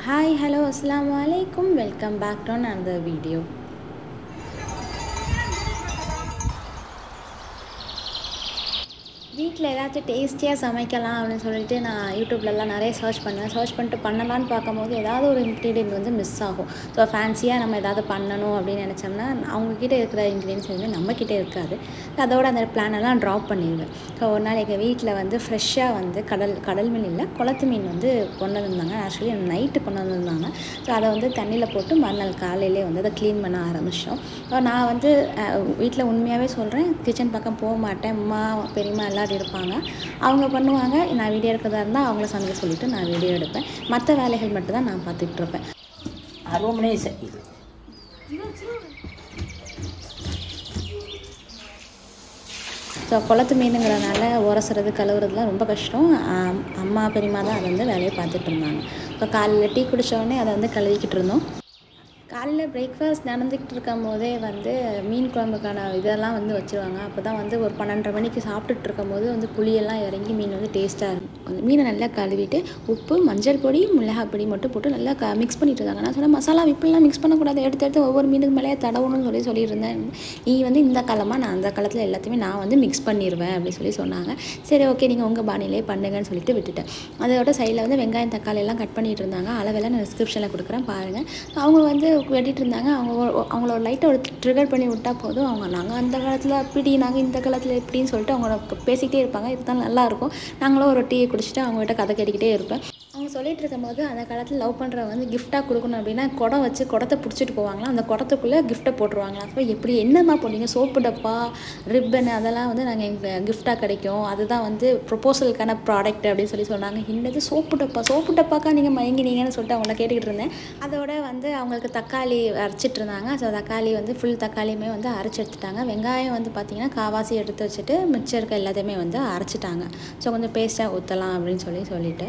hi hello அஸ்ஸலாமு அலைக்கும் welcome back to அந்த வீடியோ வீட்டில் ஏதாச்சும் டேஸ்டியாக சமைக்கலாம் அப்படின்னு சொல்லிட்டு நான் யூடியூப்லலாம் நிறைய சர்ச் பண்ணுவேன் சர்ச் பண்ணிட்டு பண்ணலான்னு பார்க்கும்போது ஏதாவது ஒரு இன்க்ரீடியன்ட் வந்து மிஸ் ஆகும் ஸோ ஃபேன்சியாக நம்ம ஏதாவது பண்ணணும் அப்படின்னு நினச்சோம்னா அவங்கக்கிட்ட இருக்கிற இன்க்ரீடியன்ஸ் எதுவுமே நம்மக்கிட்ட இருக்காது அதோட அந்த பிளான் எல்லாம் ட்ராப் பண்ணிடுவேன் ஸோ ஒரு நாள் எங்கள் வீட்டில் வந்து ஃப்ரெஷ்ஷாக வந்து கடல் கடல் மீன் இல்லை குளத்து மீன் வந்து கொண்டு வந்திருந்தாங்க ஆக்சுவலி நைட்டு கொண்டு வந்திருந்தாங்க ஸோ அதை வந்து தண்ணியில் போட்டு மறுநாள் காலையிலே வந்து அதை க்ளீன் பண்ண ஆரம்பித்தோம் நான் வந்து வீட்டில் உண்மையாகவே சொல்கிறேன் கிச்சன் பக்கம் போக மாட்டேன் அம்மா பெரியம்மா எல்லோரும் இருப்பாங்க அவங்க பண்ணுவாங்க நான் வீடியோ எடுக்கிறதா இருந்தால் அவங்கள சமைக்க சொல்லிவிட்டு நான் வீடியோ எடுப்பேன் மற்ற வேலைகள் மட்டும் தான் நான் பார்த்துட்டு இருப்பேன் அருவமனை இது ஸோ குளத்து மீனுங்கிறனால உரசுறது கழுவுறதுலாம் ரொம்ப கஷ்டம் ஆம், அம்மா பெரியம்மா தான் அதை வந்து வேலையை பார்த்துட்டு இருந்தாங்க இப்போ காலையில் டீ குடிச்ச உடனே அதை வந்து கழுவிக்கிட்டு இருந்தோம் காலையில் பிரேக்ஃபாஸ்ட் நடந்துக்கிட்டு இருக்கும் போதே வந்து மீன் குழம்புக்கான இதெல்லாம் வந்து வச்சுருவாங்க அப்போ தான் வந்து ஒரு பன்னெண்டரை மணிக்கு சாப்பிட்டுட்டு இருக்கும்போது வந்து புளியெல்லாம் இறங்கி மீன் வந்து டேஸ்ட்டாக இருக்கும் அந்த மீனை நல்லா கழுவிட்டு உப்பு மஞ்சள் பொடி மிளகாய் பொடி மட்டும் போட்டு நல்லா க மிக்ஸ் பண்ணிட்டு இருக்காங்க நான் சொன்னேன் மசாலா இப்படிலாம் மிக்ஸ் பண்ணக்கூடாது எடுத்து எடுத்து ஒவ்வொரு மீனுக்கு மேலேயே தடவணும்னு சொல்லி சொல்லியிருந்தேன் நீ வந்து இந்த காலமாக நான் அந்த காலத்தில் எல்லாத்தையுமே நான் வந்து மிக்ஸ் பண்ணிடுவேன் அப்படின்னு சொல்லி சொன்னாங்க சரி ஓகே நீங்கள் உங்கள் பாணியிலே பண்ணுங்கன்னு சொல்லிட்டு விட்டுட்டேன் அதோட சைடில் வந்து வெங்காயம் தக்காளி எல்லாம் கட் பண்ணிட்டு இருந்தாங்க அளவெல்லாம் நான் டிஸ்கிரிப்ஷனில் கொடுக்குறேன் பாருங்கள் அவங்க வந்து வெட்டிட்டு இருந்தாங்க அவங்க ஒரு- அவங்கள ஒரு லைட்டை ஒரு ட்ரிகர் பண்ணி விட்டால் போதும் அவங்க நாங்கள் அந்த காலத்தில் அப்படி நாங்கள் இந்த காலத்தில் இப்படின்னு சொல்லிட்டு அவங்க பேசிக்கிட்டே இருப்பாங்க இதுதான் நல்லாயிருக்கும் நாங்களும் ஒரு டீயை குடிச்சிட்டு அவங்ககிட்ட கதை கேட்டுக்கிட்டே இருப்பேன் அவங்க சொல்லிட்டு இருக்கும்போது அந்த காலத்தில் லவ் பண்ணுறவங்க வந்து கிஃப்டாக கொடுக்கணும் அப்படின்னா குடம் வச்சு குடத்தை பிடிச்சிட்டு போவாங்களாம் அந்த குடத்துக்குள்ளே கிஃப்ட்டை போட்டுருவாங்களாம் அப்போ எப்படி என்னம்மா போனீங்க சோப்பு டப்பா ரிப்பன் அதெல்லாம் வந்து நாங்கள் எங்கள் கிஃப்டாக கிடைக்கும் அதுதான் வந்து ப்ரொப்போசலுக்கான ப்ராடக்ட் அப்படின்னு சொல்லி சொன்னாங்க என்னது சோப்பு டப்பா சோப்பு டப்பாக்கா நீங்கள் மயங்கினீங்கன்னு சொல்லிட்டு அவங்கள கேட்டுக்கிட்டு இருந்தேன் அதோட வந்து அவங்களுக்கு தக்காளி அரைச்சிட்டு இருந்தாங்க ஸோ தக்காளி வந்து ஃபுல் தக்காளியுமே வந்து அரைச்சி எடுத்துட்டாங்க வெங்காயம் வந்து பார்த்திங்கன்னா காவாசி எடுத்து வச்சுட்டு மிச்சம் இருக்க எல்லாத்தையுமே வந்து அரைச்சிட்டாங்க ஸோ கொஞ்சம் பேஸ்ட்டாக ஊற்றலாம் அப்படின்னு சொல்லி சொல்லிட்டு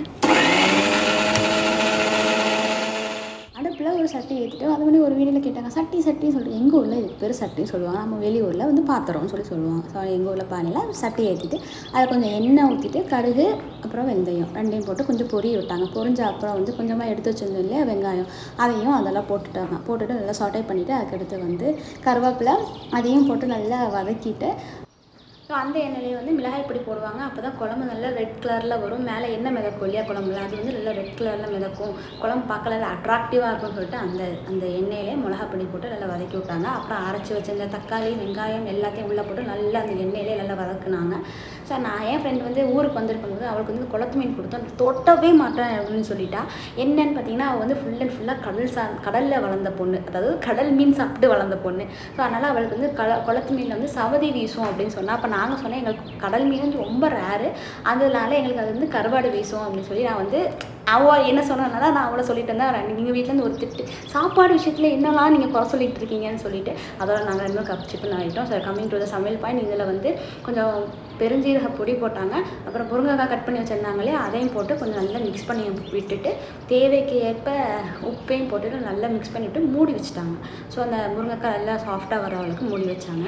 அடுப்பில் ஒரு சட்டி ஏற்றிட்டு அது வந்து ஒரு வீடியோவில் கேட்டாங்க சட்டி சட்டி சொல்லிட்டு எங்கள் ஊரில் இதுக்கு பேர் சட்டின்னு சொல்லுவாங்க நம்ம வெளியூரில் வந்து பாத்திரம்னு சொல்லி சொல்லுவாங்க ஸோ எங்கள் ஊரில் பானையில் சட்டி ஏற்றிட்டு அதில் கொஞ்சம் எண்ணெய் ஊற்றிட்டு கடுகு அப்புறம் வெந்தயம் ரெண்டையும் போட்டு கொஞ்சம் பொரிய விட்டாங்க பொரிஞ்ச அப்புறம் வந்து கொஞ்சமாக எடுத்து வச்சிருந்தோம் இல்லையா வெங்காயம் அதையும் அதெல்லாம் போட்டுட்டாங்க போட்டுட்டு நல்லா சாட்டை பண்ணிவிட்டு அதுக்கடுத்து வந்து கருவேப்பிலை அதையும் போட்டு நல்லா வதக்கிட்டு ஸோ அந்த எண்ணெயிலே வந்து மிளகாய் பொடி போடுவாங்க அப்போ தான் குழம்பு நல்லா ரெட் கலரில் வரும் மேலே எண்ணெய் மிதக்கும் இல்லையா குழம்புல அது வந்து நல்லா ரெட் கலரில் மிதக்கும் குழம்பு பார்க்கல அட்ராக்டிவாக இருக்கும்னு சொல்லிட்டு அந்த அந்த எண்ணெயிலே மிளகாய் பொடி போட்டு நல்லா வதக்கி விட்டாங்க அப்புறம் அரைச்சி வச்சிருந்த தக்காளி வெங்காயம் எல்லாத்தையும் உள்ளே போட்டு நல்லா அந்த எண்ணெயிலே நல்லா வதக்குனாங்க ஸோ நான் என் ஃப்ரெண்ட் வந்து ஊருக்கு வந்திருக்கும் போது அவளுக்கு வந்து குளத்து மீன் கொடுத்தோம் தொட்டவே மாட்டேன் அப்படின்னு சொல்லிட்டா என்னன்னு பார்த்தீங்கன்னா அவள் வந்து ஃபுல் அண்ட் ஃபுல்லாக கடல் சா கடலில் வளர்ந்த பொண்ணு அதாவது கடல் மீன் சாப்பிட்டு வளர்ந்த பொண்ணு ஸோ அதனால் அவளுக்கு வந்து கள குளத்து மீனில் வந்து சவதி வீசும் அப்படின்னு சொன்னா அப்போ நாங்கள் சொன்னேன் எங்களுக்கு கடல் மீன் வந்து ரொம்ப ரேரு அதனால எங்களுக்கு அது வந்து கருவாடு வீசும் அப்படின்னு சொல்லி நான் வந்து அவள் என்ன சொன்னதுனால நான் அவளை சொல்லிட்டு இருந்தேன் நீங்கள் வீட்டிலேருந்து ஒரு திட்டு சாப்பாடு விஷயத்தில் என்னெல்லாம் நீங்கள் குறை சொல்லிட்டு இருக்கீங்கன்னு சொல்லிட்டு அதோட நாங்கள் ரெண்டும் கப்சிப்புன்னு ஆகிட்டோம் ஸோ கம்மிங் டு த சமையல் பாயிண்ட் இதில் வந்து கொஞ்சம் பெருஞ்சீரக பொடி போட்டாங்க அப்புறம் முருங்கைக்காய் கட் பண்ணி வச்சுருந்தாங்களே அதையும் போட்டு கொஞ்சம் நல்லா மிக்ஸ் பண்ணி விட்டுட்டு தேவைக்கு ஏற்ப உப்பையும் போட்டுட்டு நல்லா மிக்ஸ் பண்ணிவிட்டு மூடி வச்சுட்டாங்க ஸோ அந்த முருங்கைக்காய் நல்லா சாஃப்டாக வர அளவுக்கு மூடி வச்சாங்க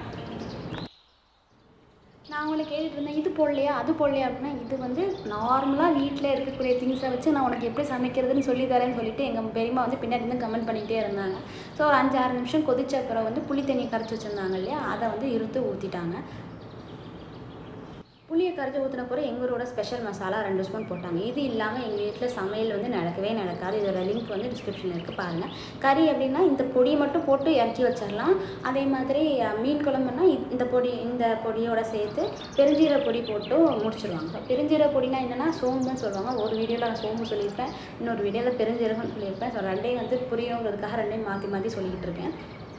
நான் அவங்கள கேட்டுட்டு இருந்தேன் இது போடலையா அது போடலையா அப்படின்னா இது வந்து நார்மலாக வீட்டில் இருக்கக்கூடிய திங்ஸை வச்சு நான் உனக்கு எப்படி சமைக்கிறதுன்னு சொல்லி தரேன்னு சொல்லிட்டு எங்கள் பெரியம்மா வந்து பின்னாடி இருந்து கமெண்ட் பண்ணிகிட்டே இருந்தாங்க ஸோ ஒரு அஞ்சு ஆறு நிமிஷம் கொதிச்ச அப்புறம் வந்து புளி தண்ணி கரைச்சி வச்சுருந்தாங்க இல்லையா அதை வந்து இருத்து ஊற்றிட்டாங்க புளியை கரைச்சி ஊற்றின பிறகு எங்கள் ஊரோட ஸ்பெஷல் மசாலா ரெண்டு ஸ்பூன் போட்டாங்க இது இல்லாமல் எங்கள் வீட்டில் சமையல் வந்து நடக்கவே நடக்காது இதோட லிங்க் வந்து டிஸ்கிரிப்ஷனில் இருக்குது பாருங்கள் கறி அப்படின்னா இந்த பொடியை மட்டும் போட்டு இறக்கி வச்சிடலாம் அதே மாதிரி அஹ், மீன் குழம்புனா இ- இந்த பொடி இந்த பொடியோட சேர்த்து பெருஞ்சீரக பொடி போட்டு முடிச்சிருவாங்க பெருஞ்சீரக பொடினா என்னென்னா சோம்புன்னு சொல்லுவாங்க ஒரு வீடியோவில் நான் சோம்பு சொல்லியிருப்பேன் இன்னொரு வீடியோவில் பெருஞ்சீரகம்னு சொல்லியிருப்பேன் ஸோ ரெண்டையும் வந்து புரியணுங்கிறதுக்காக ரெண்டையும் மாற்றி மாற்றி சொல்லிக்கிட்டு இருக்கேன்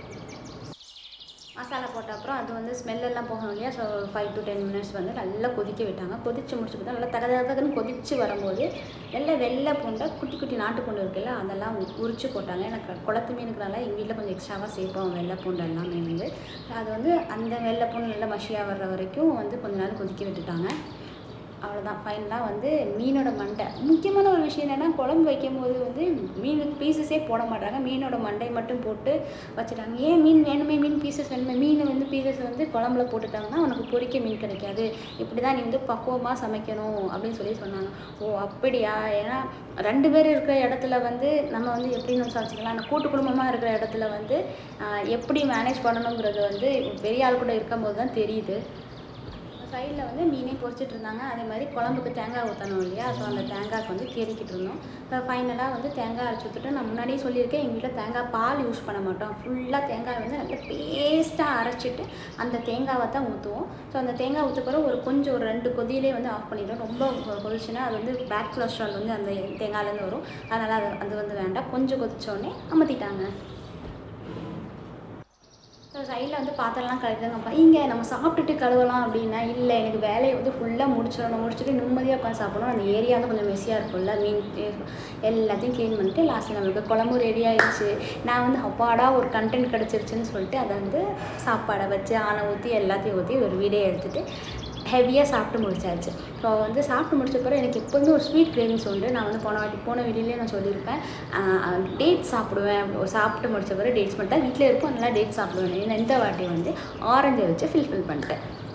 மசாலா போட்ட அப்புறம் அது வந்து ஸ்மெல் எல்லாம் போகணும் இல்லையா so five to ten minutes வந்து நல்லா கொதிக்க விட்டாங்க கொதிச்சு முடிச்சு பார்த்தா நல்லா தக தகன்னு கொதிச்சு வரும்போது நல்லா வெள்ளை பூண்டை குட்டி குட்டி நாட்டு பூண்டு இருக்குல்ல அதெல்லாம் உ- உரிச்சு போட்டாங்க எனக்கு குளத்து மீனுக்குனால எங்கள் வீட்டில் கொஞ்சம் எக்ஸ்ட்ராவாக சேர்ப்போம் வெள்ளை பூண்டு எல்லாமே வந்து அது வந்து அந்த வெள்ளை பூண்டு நல்லா மஷியாக வர்ற வரைக்கும் வந்து கொஞ்ச நேரம் கொதிக்க விட்டுட்டாங்க அவ்வளோதான் ஃபைனலாக வந்து மீனோட மண்டை முக்கியமான ஒரு விஷயம் என்னென்னா குழம்பு வைக்கும் போது வந்து மீன் பீசஸே போட மாட்டாங்க மீனோட மண்டை மட்டும் போட்டு வச்சுட்டாங்க ஏன் மீன் வேணுமே மீன் பீசஸ் வேணுமே மீன் வந்து பீசஸ் வந்து குழம்புல போட்டுட்டாங்கன்னா உனக்கு பொரிக்க மீன் கிடைக்காது இப்படி தான் நீ வந்து பக்குவமாக சமைக்கணும் அப்படின்னு சொல்லி சொன்னாங்க ஓ அப்படியா ஏன்னா ரெண்டு பேர் இருக்கிற இடத்துல வந்து நம்ம வந்து எப்படி நம்ம சமைச்சிக்கலாம் ஆனால் கூட்டு குடும்பமாக இருக்கிற இடத்துல வந்து ஆஹ், எப்படி மேனேஜ் பண்ணணுங்கிறது வந்து பெரிய ஆள் கூட இருக்கும்போது தான் தெரியுது சைடில் வந்து மீனே பொரிச்சிட்டு இருந்தாங்க அதே மாதிரி குழம்புக்கு தேங்காய் ஊற்றணும் இல்லையா ஸோ அந்த தேங்காய்க்கு வந்து கேரிக்கிட்டு இருந்தோம் இப்போ ஃபைனலாக வந்து தேங்காய் அரைச்சி ஊற்றிட்டு நான் முன்னாடியே சொல்லியிருக்கேன் எங்கள் வீட்டில் தேங்காய் பால் யூஸ் பண்ண மாட்டோம் ஃபுல்லாக தேங்காய் வந்து நல்லா பேஸ்ட்டாக அரைச்சிட்டு அந்த தேங்காவை தான் ஊற்றுவோம் ஸோ அந்த தேங்காய் ஊற்ற பிறகு ஒரு கொஞ்சம் ஒரு ரெண்டு கொதியிலே வந்து ஆஃப் பண்ணிடுவோம் ரொம்ப கொ- கொதிச்சுன்னா அது வந்து பேக் கொலஸ்ட்ரால் வந்து அந்த தேங்காயிலேருந்து வரும் அதனால் அது அது வந்து வேண்டாம் கொஞ்சம் கொதிச்சோடனே அமர்த்திட்டாங்க ஸோ சைடில் வந்து பாத்திரம்லாம் கழுவுதாங்கப்பா இங்கே நம்ம சாப்பிட்டுட்டு கழுவலாம் அப்படின்னா இல்லை எனக்கு வேலையை வந்து ஃபுல்லாக முடிச்சிடணும் முடிச்சுட்டு நிம்மதியாக உட்காந்து சாப்பிடணும் அந்த ஏரியா வந்து கொஞ்சம் மெஸ்ஸியாக இருக்கும்ல மீன் தே- எல்லாத்தையும் க்ளீன் பண்ணிட்டு லாஸ்ட்டில் நம்மளுக்கு குழம்பு ரெடி ஆயிடுச்சு நான் வந்து அப்பாடா ஒரு கண்டென்ட் கிடச்சிருச்சுன்னு சொல்லிட்டு அதை வந்து சாப்பாடை வச்சு ஆணை ஊற்றி எல்லாத்தையும் ஊற்றி ஒரு வீடியோ எடுத்துட்டு ஹெவியாக சாப்பிட்டு முடிச்சாச்சு ஸோ வந்து சாப்பிட்டு முடிச்ச பிறகு எனக்கு எப்போதுமே ஒரு ஸ்வீட் கிரேவிங்ஸ் உண்டு நான் வந்து போன வாட்டி போன வீடியோலேயே நான் சொல்லியிருப்பேன் டேட்ஸ் சாப்பிடுவேன் சாப்பிட்டு முடிச்ச பிறகு டேட்ஸ் மட்டும் வீட்டில் இருக்கும் அதனால டேட்ஸ் சாப்பிடுவேன் இந்த- இந்த வாட்டி வந்து ஆரஞ்சை வச்சு ஃபில்ஃபில் பண்ணிட்டேன்